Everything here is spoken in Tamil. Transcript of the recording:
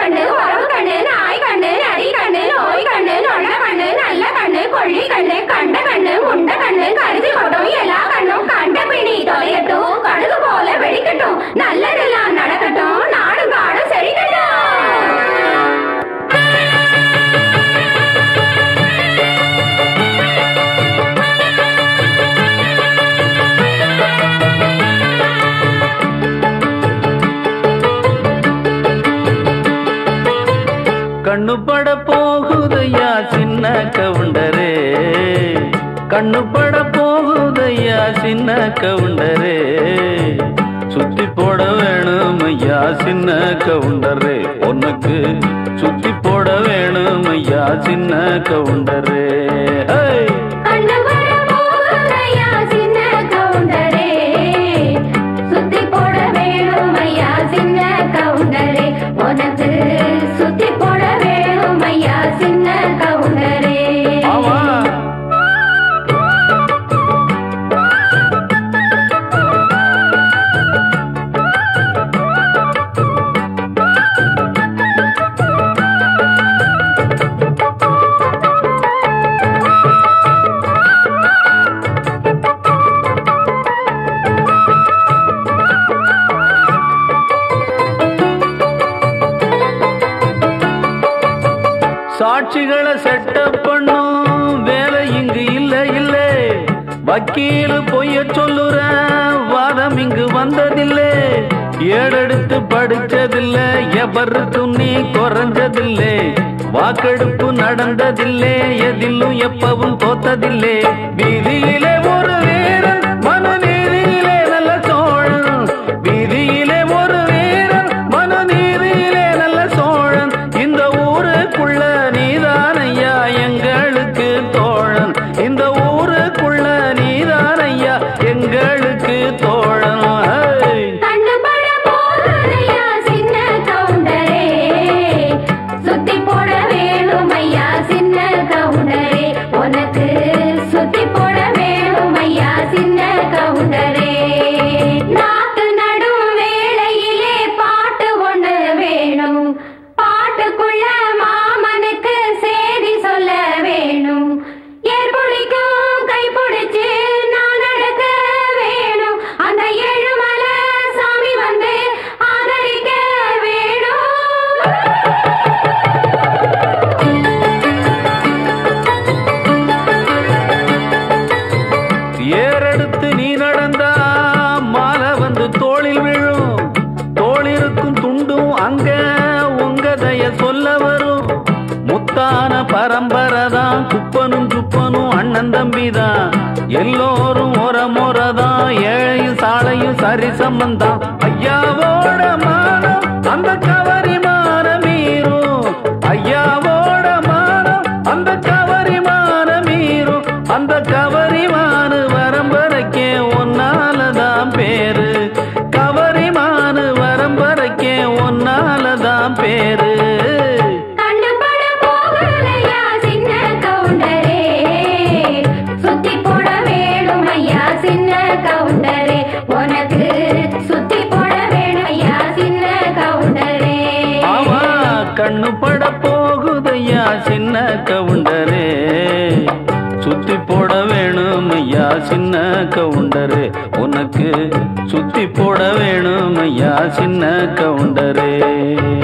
கண்ணு உறவு கண்ணு நாய் கண்ணு நரி கண்ணு நோய் கண்ணு நொல்ல கண்ணு நல்ல கண்ணு கொள்ளி கண்ணு கண்ட கண்ணு முண்ட கண்ணு கருதி கொட்டும் எல்லா கண்ணும் கண்ட பிணி தொலையட்டும் கடுகு போல வெடிக்கட்டும் நல்லதெல்லாம் நடக்கட்டும் நாடு காடு செழிக்கட்டும் கண்ணு பட போகுதையா சின்ன கவுண்டரே கண்ணு பட போகுதையா சின்ன கவுண்டரே சுத்தி போட வேணும் ஐயா சின்ன கவுண்டரே உனக்கு சுத்தி போட வேணும் ஐயா சின்ன கவுண்டரே ஹே! கண்ணு வர போகுதையா சின்ன கவுண்டரே சுத்தி போட வேணும் ஐயா சின்ன கவுண்டரே உனக்கு சுத்தி போட வேணும் ஐயா சின்ன கவுண்டரே ஆமா சாட்சிகளை செட்டப் பண்ணும் வேலை இங்கு இல்ல இல்ல வக்கீல் பொய்ய சொல்லுற வாதம் இங்கு வந்ததில்லை ஏடெடுத்து படிச்சதில்லை எவருக்கும் நீ குறைஞ்சதில்லை வாக்கெடுப்பு நடந்ததில்லை எதிலும் எப்பவும் தோத்ததில்லை வீதியிலே ஒரு வீரன் மனநீதியிலே நல்ல சோழன் வீதியிலே ஒரு வீரன் மனநீதியிலே நல்ல சோழன் இந்த ஊருக்குள்ள நீதான் ஐயா எங்களுக்கு தோழன் இந்த ஊருக்குள்ள நீதான் ஐயா எங்களுக்கு தோழன் ஹே! கண்ணு பட போகுதையா சின்ன கவுண்டரே சுத்தி போட வேணும் ஐயா சின்ன கவுண்டரே உனக்கு சுத்தி போட வேணும் ஐயா சின்ன கவுண்டரே நாட்டு நடும் வேளையிலே பாட்டு ஒண்ணு வேணும் பாட்டுக்குள்ள மாமனுக்கு செய்தி சொல்ல வேணும் ஏற்புடிக்கும் கை பிடிச்சு நான் நடக்க வேணும் அந்த ஏழுமலை சாமி வந்து ஆதரிக்க வேணும் ஏறெடுத்து நீ நடந்தா மாலை வந்து தோளில் விழும் தோளிருக்கும் துண்டும் அங்க உங்க தய சொல்ல வரும் முத்தான பரம்பரை தான் குப்பனும் சுப்பனும் அண்ணன் தம்பி தான் எல்லோரும் ஒரு முறை தான் ஏழையும் சாலையும் சரி சம்பந்தம் ஐயாவோட மானம் அந்த கவரி மானம் மீறும் ஐயாவோட மானம் அந்த கவரி மானம் மீறும் அந்த கவரிமானு வரம்பரைக்கே ஒன்னாலதான் பேரு கவரிமானு வரம்பரைக்கே ஒன்னாலதான் பேரு கண்ணு பட போகலையா சின்ன கவுண்டரே சுத்தி போட வேணும் ஐயா சின்ன கவுண்டரே உனக்கு சுத்தி போட வேணும் ஐயா சின்ன கவுண்டரே ஆமா கண்ணு பட போகுதையா சின்ன கவுண்டரே சுத்தி போட வேணும் ஐயா சின்ன கவுண்டரே உனக்கு சுத்தி போட வேணும் ஐயா சின்ன கவுண்டரே